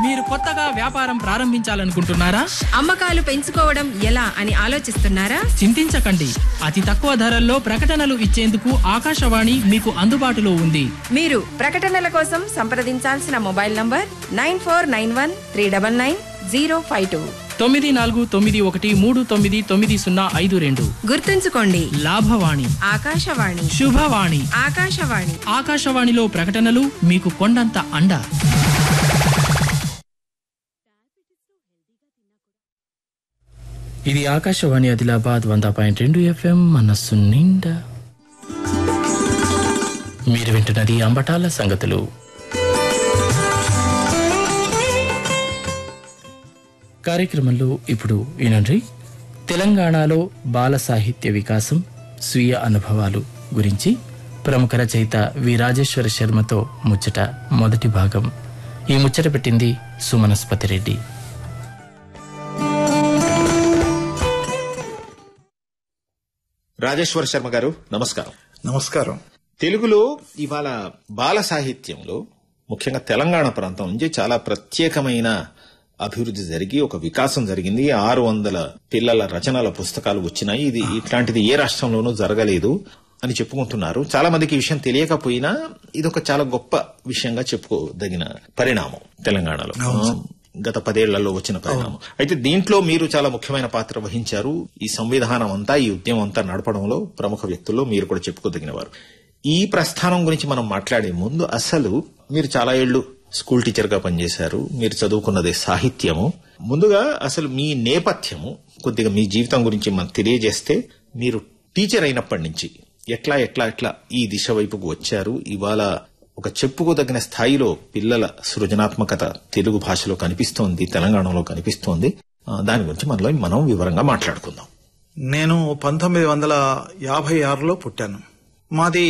మీరు కొత్తగా వ్యాపారం ప్రారంభించాలనుకుంటున్నారా అమ్మకాలు పెంచుకోవడం ఎలా అని ఆలోచిస్తున్నారా చింతించకండి అతి తక్కువ ధరల్లో ప్రకటనలు ఇచ్చేందుకు ఆకాశవాణి మీకు అందుబాటులో ఉంది మీరు ప్రకటనల కోసం సంప్రదించాల్సిన mobile number nine four nine one three double nine zero five two తొమ్మిది నాలుగు తొమ్మిది ఒకటి మూడు తొమ్మిది తొమ్మిది సున్నా ఐదు రెండు గుర్తుంచుకోండి లాభవాణి ఆకాశవాణి శుభవాణి ఆకాశవాణి ఆకాశవాణిలో ప్రకటనలు మీకు కొండంత అండ ఇది ఆకాశవాణి ఆదిలాబాద్ వంద పాయింట్ రెండు ఎఫ్ఎం మనస్సు నిండా మీరు వింటున్నది అంబటాల సంగతులు కార్యక్రమంలో ఇప్పుడు వినండి తెలంగాణలో బాల సాహిత్య వికాసం స్వీయ అనుభవాలు గురించి ప్రముఖ రచయిత వి రాజేశ్వర శర్మతో ముచ్చట మొదటి భాగం ఈ ముచ్చట పెట్టింది సుమనస్పతి రెడ్డి రాజేశ్వర శర్మ గారు నమస్కారం నమస్కారం తెలుగులో ఇవాళ బాల సాహిత్యంలో ముఖ్యంగా తెలంగాణ ప్రాంతం నుంచి చాలా ప్రత్యేకమైన అభివృద్ధి జరిగి ఒక వికాసం జరిగింది ఆరు వందల పిల్లల రచనల పుస్తకాలు వచ్చినాయి ఇది ఇట్లాంటిది ఏ రాష్ట్రంలోనూ జరగలేదు అని చెప్పుకుంటున్నారు చాలా మందికి ఈ విషయం తెలియకపోయినా ఇది ఒక చాలా గొప్ప విషయంగా చెప్పుకోదగిన పరిణామం తెలంగాణలో గత పదేళ్లలో వచ్చిన పరిణామం అయితే దీంట్లో మీరు చాలా ముఖ్యమైన పాత్ర వహించారు ఈ సంవిధానం అంతా ఈ ఉద్యమం అంతా నడపడంలో ప్రముఖ వ్యక్తుల్లో మీరు కూడా చెప్పుకోదగిన వారు ఈ ప్రస్థానం గురించి మనం మాట్లాడే ముందు అసలు మీరు చాలా ఏళ్లు స్కూల్ టీచర్ గా పనిచేశారు మీరు చదువుకున్నది సాహిత్యము ముందుగా అసలు మీ నేపథ్యము కొద్దిగా మీ జీవితం గురించి మనకు తెలియజేస్తే మీరు టీచర్ అయినప్పటి నుంచి ఎట్లా ఎట్లా ఎట్లా ఈ దిశ వైపుకు వచ్చారు ఇవాళ ఒక చెప్పుకోదగిన స్థాయిలో పిల్లల సృజనాత్మకత తెలుగు భాషలో కనిపిస్తోంది తెలంగాణలో కనిపిస్తోంది ఆ, దాని గురించి మనలో మనం వివరంగా మాట్లాడుకుందాం నేను పంతొమ్మిది వందల యాభై ఆరులో పుట్టాను మాది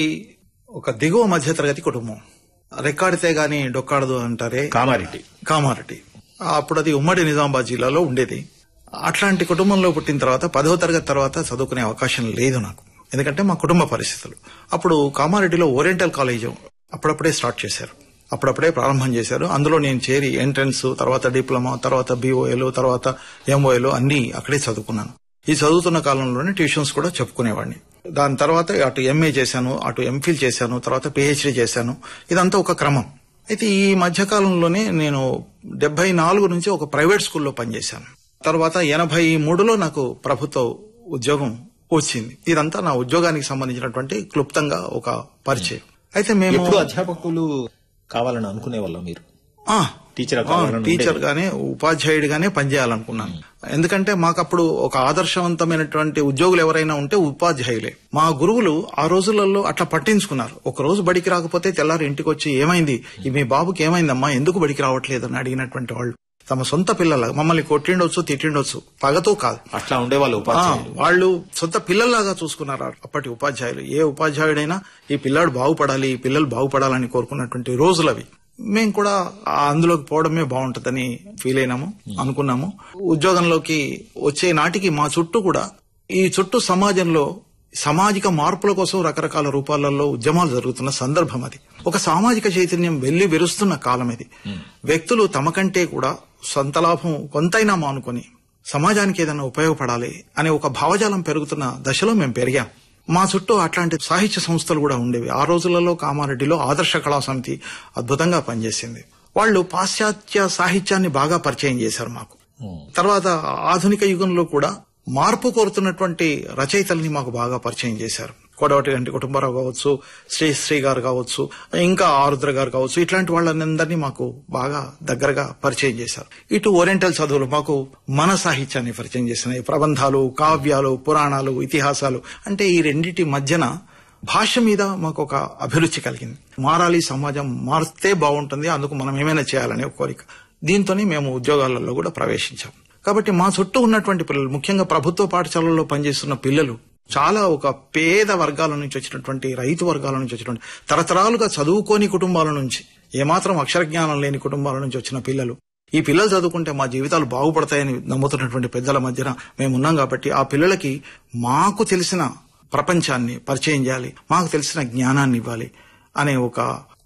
ఒక దిగువ మధ్యతరగతి కుటుంబం రెక్కాడితే గాని డొక్కాడదు అంటారే కామారెడ్డి కామారెడ్డి అప్పుడు అది ఉమ్మడి నిజామాబాద్ జిల్లాలో ఉండేది అట్లాంటి కుటుంబంలో పుట్టిన తర్వాత పదవ తరగతి తర్వాత చదువుకునే అవకాశం లేదు నాకు ఎందుకంటే మా కుటుంబ పరిస్థితులు అప్పుడు కామారెడ్డిలో ఓరియంటల్ కాలేజ్ అప్పుడప్పుడే స్టార్ట్ చేశారు అప్పుడప్పుడే ప్రారంభం చేశారు అందులో నేను చేరి ఎంట్రన్స్ తర్వాత డిప్లొమా తర్వాత బీఓఏలు తర్వాత ఎంఓఏలు అన్ని అక్కడే చదువుకున్నాను ఈ చదువుతున్న కాలంలోనే ట్యూషన్స్ కూడా చెప్పుకునేవాడిని దాని తర్వాత అటు ఎంఏ చేశాను అటు ఎంఫిల్ చేశాను తర్వాత పిహెచ్డీ చేశాను ఇదంతా ఒక క్రమం అయితే ఈ మధ్య కాలంలోనే నేను డెబ్బై నాలుగు నుంచి ఒక ప్రైవేట్ స్కూల్లో పనిచేశాను తర్వాత ఎనభై మూడులో నాకు ప్రభుత్వ ఉద్యోగం వచ్చింది ఇదంతా నా ఉద్యోగానికి సంబంధించినటువంటి క్లుప్తంగా ఒక పరిచయం అయితే మేము ఎప్పుడు అధ్యాపకులు కావాలని అనుకునే వాళ్ళ మీరు ఆ, టీచర్ ఆ, కావాలని టీచర్ గానే ఉపాధ్యాయుడిగానే పనిచేయాలనుకున్నాను ఎందుకంటే మాకు అప్పుడు ఒక ఆదర్శవంతమైనటువంటి ఉద్యోగులు ఎవరైనా ఉంటే ఉపాధ్యాయులే మా గురువులు ఆ రోజులలో అట్లా పట్టించుకున్నారు ఒక రోజు బడికి రాకపోతే తెల్లారి ఇంటికి వచ్చి ఏమైంది ఈ మీ బాబుకి ఏమైందమ్మా ఎందుకు బడికి రావట్లేదు అని అడిగినటువంటి వాళ్ళు తమ సొంత పిల్లల మమ్మల్ని కొట్టిండొచ్చు తిట్టిండొచ్చు పగతో కాదు అట్లా ఉండేవాళ్ళు ఆ, ఉపాధ్యాయులు వాళ్ళు సొంత పిల్లల్లాగా చూసుకున్నారు అప్పటి ఉపాధ్యాయులు ఏ ఉపాధ్యాయుడైనా ఈ పిల్లాడు బాగుపడాలి ఈ పిల్లలు బాగుపడాలని కోరుకున్నటువంటి రోజులు అవి మేము కూడా ఆ అందులోకి పోవడమే బాగుంటుందని ఫీల్ అయినాము అనుకున్నాము ఉద్యోగంలోకి వచ్చే నాటికి మా చుట్టూ కూడా ఈ చుట్టూ సమాజంలో సామాజిక మార్పుల కోసం రకరకాల రూపాలలో ఉద్యమాలు జరుగుతున్న సందర్భం అది ఒక సామాజిక చైతన్యం వెళ్లి వెరుస్తున్న కాలం ఇది వ్యక్తులు తమ కంటే కూడా సొంత లాభం కొంతైనా మానుకొని సమాజానికి ఏదైనా ఉపయోగపడాలి అనే ఒక భావజాలం పెరుగుతున్న దశలో మేము పెరిగాం మా చుట్టూ అట్లాంటి సాహిత్య సంస్థలు కూడా ఉండేవి ఆ రోజులలో కామారెడ్డిలో ఆదర్శ కళా సమితి అద్భుతంగా పనిచేసింది వాళ్ళు పాశ్చాత్య సాహిత్యాన్ని బాగా పరిచయం చేశారు మాకు తర్వాత ఆధునిక యుగంలో కూడా మార్పు కోరుతున్నటువంటి రచయితల్ని మాకు బాగా పరిచయం చేశారు కొడవటి గంటి కుటుంబరావు కావచ్చు శ్రీశ్రీ గారు కావచ్చు ఇంకా ఆరుద్ర గారు కావచ్చు ఇట్లాంటి వాళ్ళందరినీ మాకు బాగా దగ్గరగా పరిచయం చేశారు ఇటు ఓరియంటల్ చదువులు మాకు మన సాహిత్యాన్ని పరిచయం చేసినాయి ప్రబంధాలు కావ్యాలు పురాణాలు ఇతిహాసాలు అంటే ఈ రెండిటి మధ్యన భాష మీద మాకు ఒక అభిరుచి కలిగింది మారాలి సమాజం మారితే బాగుంటుంది అందుకు మనం ఏమైనా చేయాలనే ఒక కోరిక దీంతోనే మేము ఉద్యోగాలలో కూడా ప్రవేశించాం కాబట్టి మా చుట్టూ ఉన్నటువంటి పిల్లలు ముఖ్యంగా ప్రభుత్వ పాఠశాలల్లో పనిచేస్తున్న పిల్లలు చాలా ఒక పేద వర్గాల నుంచి వచ్చినటువంటి రైతు వర్గాల నుంచి వచ్చినటువంటి తరతరాలుగా చదువుకోని కుటుంబాల నుంచి ఏమాత్రం అక్షర జ్ఞానం లేని కుటుంబాల నుంచి వచ్చిన పిల్లలు ఈ పిల్లలు చదువుకుంటే మా జీవితాలు బాగుపడతాయని నమ్ముతున్నటువంటి పెద్దల మధ్యన మేము ఉన్నాం కాబట్టి ఆ పిల్లలకి మాకు తెలిసిన ప్రపంచాన్ని పరిచయం చేయాలి మాకు తెలిసిన జ్ఞానాన్ని ఇవ్వాలి అనే ఒక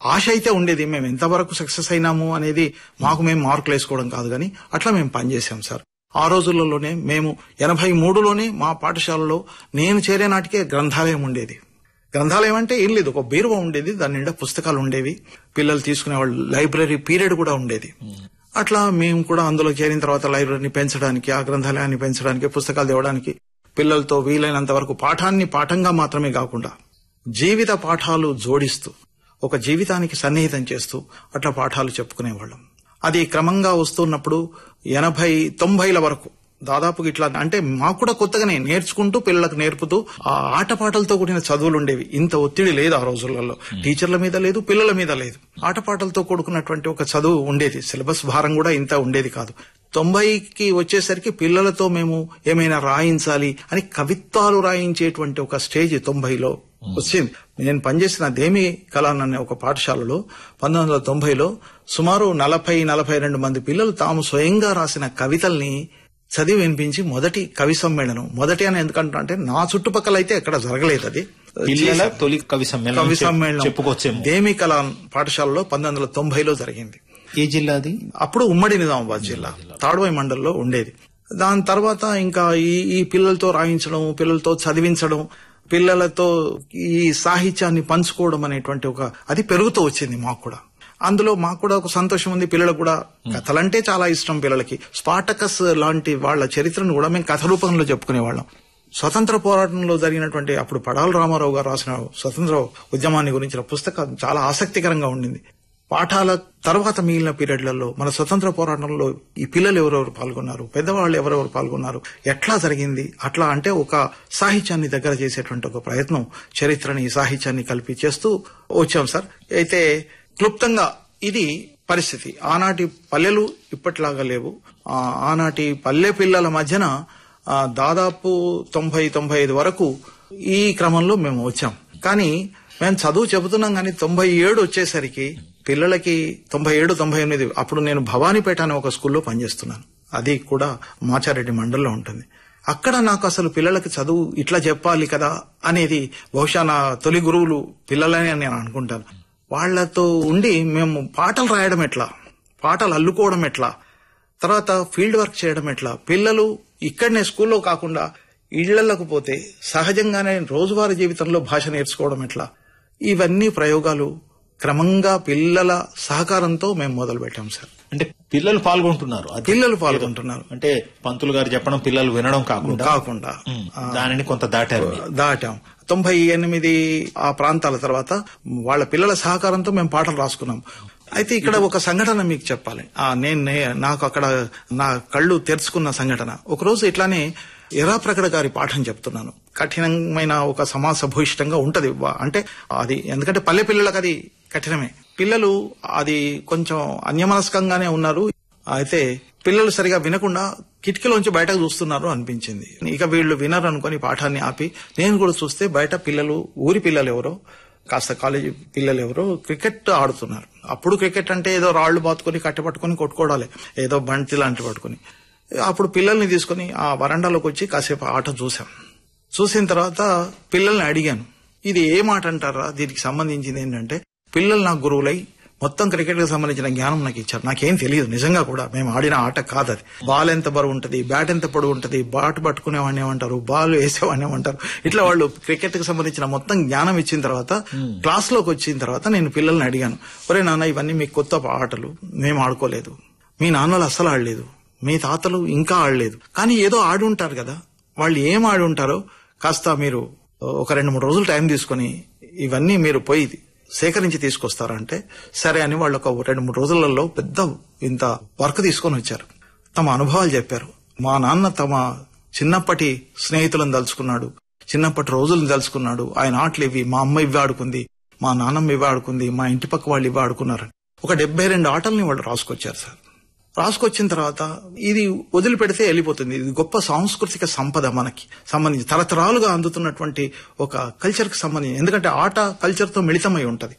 ఆశ అయితే ఉండేది మేము ఎంతవరకు సక్సెస్ అయినాము అనేది మాకు మేము మార్కులు వేసుకోవడం కాదు కానీ అట్లా మేము పనిచేసాం సార్ ఆ రోజులలోనే మేము ఎనభై మూడులోనే మా పాఠశాలలో నేను చేరే నాటికే గ్రంథాలయం ఉండేది గ్రంథాలయం అంటే ఏం లేదు ఒక బీరువా ఉండేది దాని నిండా పుస్తకాలు ఉండేవి పిల్లలు తీసుకునే వాళ్ళు లైబ్రరీ పీరియడ్ కూడా ఉండేది అట్లా మేము కూడా అందులో చేరిన తర్వాత లైబ్రరీని పెంచడానికి ఆ గ్రంథాలయాన్ని పెంచడానికి పుస్తకాలు తేవడానికి పిల్లలతో వీలైనంత వరకు పాఠాన్ని పాఠంగా మాత్రమే కాకుండా జీవిత పాఠాలు జోడిస్తూ ఒక జీవితానికి సన్నిహితం చేస్తూ అట్లా పాఠాలు చెప్పుకునేవాళ్ళం అది క్రమంగా వస్తున్నప్పుడు ఎనభై తొంభైల వరకు దాదాపు ఇట్లా అంటే మాకు కూడా కొత్తగానే నేర్చుకుంటూ పిల్లలకు నేర్పుతూ ఆ ఆటపాటలతో కూడిన చదువులు ఉండేవి ఇంత ఒత్తిడి లేదు ఆ రోజులలో టీచర్ల మీద లేదు పిల్లల మీద లేదు ఆటపాటలతో కూడుకున్నటువంటి ఒక చదువు ఉండేది సిలబస్ భారం కూడా ఇంత ఉండేది కాదు తొంభైకి వచ్చేసరికి పిల్లలతో మేము ఏమైనా రాయించాలి అని కవిత్వాలు రాయించేటువంటి ఒక స్టేజ్ తొంభైలో వచ్చింది నేను పనిచేసిన దేమి కళాన్ అనే ఒక పాఠశాలలో పంతొమ్మిది వందల తొంభైలో సుమారు నలభై నలభై రెండు మంది పిల్లలు తాము స్వయంగా రాసిన కవితల్ని చదివి వినిపించి మొదటి కవి సమ్మేళనం మొదటి అని ఎందుకంటే అంటే నా చుట్టుపక్కల అయితే ఎక్కడ జరగలేదు అది పిల్లల తొలి కవి సమ్మేళనం కవి చెప్- సమ్మేళనం చెప్పుకోవచ్చేమో దేమి కళాన్ పాఠశాలలో పంతొమ్మిది వందల తొంభైలో జరిగింది ఏ జిల్లా అది అప్పుడు ఉమ్మడి నిజామాబాద్ జిల్లా తాడువాయి మండలంలో ఉండేది దాని తర్వాత ఇంకా ఈ ఈ పిల్లలతో రాయించడం పిల్లలతో చదివించడం పిల్లలతో ఈ సాహిత్యాన్ని పంచుకోవడం అనేటువంటి ఒక అది పెరుగుతూ వచ్చింది మాకు కూడా అందులో మాకు కూడా ఒక సంతోషం ఉంది పిల్లలకు కూడా కథలంటే చాలా ఇష్టం పిల్లలకి స్పాటకస్ లాంటి వాళ్ళ చరిత్రను కూడా మేము కథ రూపంలో చెప్పుకునేవాళ్ళం స్వతంత్ర పోరాటంలో జరిగినటువంటి అప్పుడు పడాల రామారావు గారు రాసిన స్వతంత్ర ఉద్యమాన్ని గురించిన పుస్తకం చాలా ఆసక్తికరంగా ఉండింది పాఠాల తర్వాత మిగిలిన పీరియడ్లలో మన స్వతంత్ర పోరాటంలో ఈ పిల్లలు ఎవరెవరు పాల్గొన్నారు పెద్దవాళ్ళు ఎవరెవరు పాల్గొన్నారు ఎట్లా జరిగింది అట్లా అంటే ఒక సాహిత్యాన్ని దగ్గర చేసేటువంటి ఒక ప్రయత్నం చరిత్రని సాహిత్యాన్ని కలిపి చేస్తూ వచ్చాం సార్ అయితే క్లుప్తంగా ఇది పరిస్థితి ఆనాటి పల్లెలు ఇప్పట్లాగా లేవు ఆ, ఆనాటి పల్లె పిల్లల మధ్యన ఆ, దాదాపు తొంభై తొంభై ఐదు వరకు ఈ క్రమంలో మేము వచ్చాం కానీ మేము చదువు చెబుతున్నాం కానీ తొంభై ఏడు వచ్చేసరికి పిల్లలకి తొంభై ఏడు తొంభై ఎనిమిది అప్పుడు నేను భవానీపేట అనే ఒక స్కూల్లో పనిచేస్తున్నాను అది కూడా మాచారెడ్డి మండలంలో ఉంటుంది అక్కడ నాకు అసలు పిల్లలకి చదువు ఇట్లా చెప్పాలి కదా అనేది బహుశా నా తొలి గురువులు పిల్లలని అని నేను అనుకుంటాను వాళ్లతో ఉండి మేము పాటలు రాయడం ఎట్లా పాటలు అల్లుకోవడం ఎట్లా తర్వాత ఫీల్డ్ వర్క్ చేయడం ఎట్లా పిల్లలు ఇక్కడనే స్కూల్లో కాకుండా ఇళ్లకు పోతే సహజంగానే రోజువారీ జీవితంలో భాష నేర్చుకోవడం ఎట్లా ఇవన్నీ ప్రయోగాలు క్రమంగా పిల్లల సహకారంతో మేము మొదలు పెట్టాం సార్ అంటే పిల్లలు పాల్గొంటున్నారు అది పిల్లలు పాల్గొంటున్నారు అంటే పంతులు గారు చెప్పడం పిల్లలు వినడం కాకుండా కాకుండా ఉమ్, దానిని కొంత దాటారు మీరు. దాటాం తొంభై ఎనిమిది ఆ ప్రాంతాల తర్వాత వాళ్ళ పిల్లల సహకారంతో మేము పాటలు రాసుకున్నాం అయితే ఇక్కడ ఒక సంఘటన మీకు చెప్పాలి ఆ నేను నే- నాకు అక్కడ నా కళ్ళు తెరుచుకున్న సంఘటన ఒకరోజు ఇట్లానే ఎరాప్రగడ గారి పాఠం చెప్తున్నాను కఠినమైన ఒక సమాస భూయిష్టంగా ఉంటది వా- అంటే అది ఎందుకంటే పల్లె పిల్లలకు అది కఠినమే పిల్లలు అది కొంచెం అన్యమనస్కంగానే ఉన్నారు అయితే పిల్లలు సరిగా వినకుండా కిటికీలోంచి బయటకు చూస్తున్నారు అనిపించింది ఇక వీళ్ళు వినరు అనుకుని పాఠాన్ని ఆపి నేను కూడా చూస్తే బయట పిల్లలు ఊరి పిల్లలు ఎవరో కాస్త కాలేజీ పిల్లలు ఎవరో క్రికెట్ ఆడుతున్నారు అప్పుడు క్రికెట్ అంటే ఏదో రాళ్లు బాతుకొని కట్టె పట్టుకొని కొట్టుకోవడాలి ఏదో బంతి లాంటి పట్టుకొని అప్పుడు పిల్లల్ని తీసుకుని ఆ వరండాలోకి వచ్చి కాసేపు ఆట చూశాం చూసిన తర్వాత పిల్లల్ని అడిగాను ఇది ఏ మాట అంటారా దీనికి సంబంధించింది ఏంటంటే పిల్లలు నాకు గురువులై మొత్తం క్రికెట్ కి సంబంధించిన జ్ఞానం నాకు ఇచ్చారు నాకేం తెలియదు నిజంగా కూడా మేము ఆడిన ఆట కాదది బాల్ ఎంత బరువు ఉంటది బ్యాట్ ఎంత పొడవు ఉంటది బాట్ పట్టుకునేవాడిని ఏమంటారు బాల్ వేసేవాడిని ఏమంటారు ఇట్లా వాళ్ళు క్రికెట్ కి సంబంధించిన మొత్తం జ్ఞానం ఇచ్చిన తర్వాత క్లాస్ లోకి వచ్చిన తర్వాత నేను పిల్లల్ని అడిగాను ఒరే నాన్న ఇవన్నీ మీకు కొత్త ఆటలు మేము ఆడుకోలేదు మీ నాన్నలు అస్సలు ఆడలేదు మీ తాతలు ఇంకా ఆడలేదు కానీ ఏదో ఆడి ఉంటారు కదా వాళ్ళు ఏం ఆడి ఉంటారో కాస్త మీరు ఒక రెండు మూడు రోజులు టైం తీసుకొని ఇవన్నీ మీరు పోయి సేకరించి తీసుకొస్తారంటే సరే అని వాళ్ళు ఒక రెండు మూడు రోజులలో పెద్ద ఇంత వర్క్ తీసుకొని వచ్చారు తమ అనుభవాలు చెప్పారు మా నాన్న తమ చిన్నప్పటి స్నేహితులను తలుచుకున్నాడు చిన్నప్పటి రోజులను తలుచుకున్నాడు ఆయన ఆటలు ఇవి మా అమ్మ ఇవి ఆడుకుంది మా నాన్నమ్మ ఇవి ఆడుకుంది మా ఇంటి పక్క వాళ్ళు ఇవి ఆడుకున్నారు ఒక డెబ్బై రెండు ఆటల్ని వాళ్ళు రాసుకొచ్చారు సార్ రాసుకొచ్చిన తర్వాత ఇది వదిలిపెడితే వెళ్ళిపోతుంది ఇది గొప్ప సాంస్కృతిక సంపద మనకి సంబంధించి తరతరాలుగా అందుతున్నటువంటి ఒక కల్చర్ కి సంబంధించి ఎందుకంటే ఆట కల్చర్ తో మిళితమై ఉంటది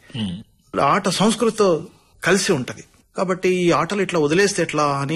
ఆట సంస్కృతితో కలిసి ఉంటది కాబట్టి ఈ ఆటలు ఇట్లా వదిలేస్తే ఎట్లా అని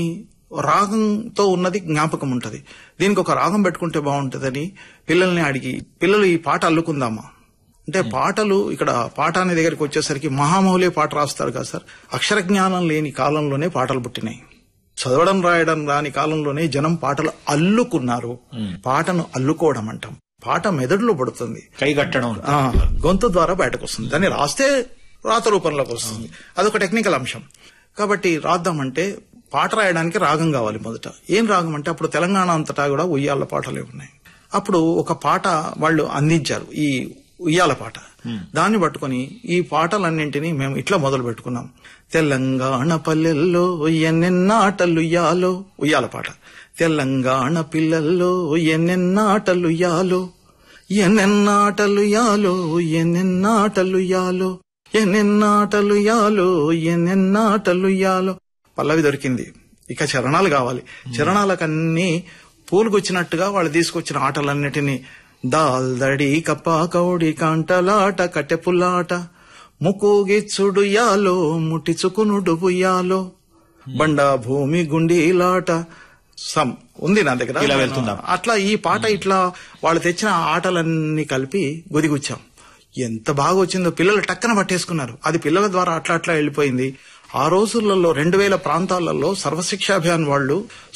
రాగంతో ఉన్నది జ్ఞాపకం ఉంటది దీనికి ఒక రాగం పెట్టుకుంటే బాగుంటదని పిల్లల్ని అడిగి పిల్లలు ఈ పాట అల్లుకుందామా అంటే పాటలు ఇక్కడ పాట అనే దగ్గరికి వచ్చేసరికి మహామౌలే పాట రాస్తారు కదా సార్ అక్షర జ్ఞానం లేని కాలంలోనే పాటలు పుట్టినాయి చదవడం రాయడం రాని కాలంలోనే జనం పాటలు అల్లుకున్నారు పాటను అల్లుకోవడం అంటాం పాట మెదడులో పడుతుంది కైగట్టడం ఆ, గొంతు ద్వారా బయటకు వస్తుంది దాన్ని రాస్తే రాత రూపంలోకి వస్తుంది అదొక టెక్నికల్ అంశం కాబట్టి రాద్దామంటే పాట రాయడానికి రాగం కావాలి మొదట ఏం రాగం అంటే అప్పుడు తెలంగాణ అంతటా కూడా ఉయ్యాల పాటలే ఉన్నాయి అప్పుడు ఒక పాట వాళ్ళు అందించారు ఈ ఉయ్యాల పాట దాన్ని పట్టుకొని ఈ పాటలన్నింటినీ మేము ఇట్లా మొదలు పెట్టుకున్నాం తెలంగాణ పల్లెల్లో ఎన్నెన్నాటలుయ్యాలో ఉయ్యాల పాట తెలంగాణ పిల్లల్లో ఎన్నెన్నాటలుయ్యాలో ఎన్నెన్నాటలు యాలో ఎన్నెన్నాటలు యాలో ఎన్నెన్నాటలు యాలో ఎన్నెన్నాటలు యాలో పల్లవి దొరికింది ఇక చరణాలు కావాలి చరణాలకన్నీ పూలుకొచ్చినట్టుగా వాళ్ళు తీసుకొచ్చిన ఆటలన్నిటినీ దాల్దడి కప్పా కౌడి కాంటలాట కట్టెపుల్లాట ముక్కుగిచ్చుడు యాలో ముట్టిచుకునుడు బుయ్యాలో బండ భూమి గుండీలాట సమ్ ఉంది నా దగ్గర ఇలా వెళ్తుందాం. అట్లా ఈ పాట ఇట్లా వాళ్ళు తెచ్చిన ఆటలన్నీ కలిపి గొదిగుచ్చాం ఎంత బాగా వచ్చిందో పిల్లలు టక్కన పట్టేసుకున్నారు అది పిల్లల ద్వారా అట్లా అట్లా వెళ్ళిపోయింది ఆ రోజులలో రెండు వేల ప్రాంతాలలో సర్వశిక్షాభియాన్ వాళ్ళు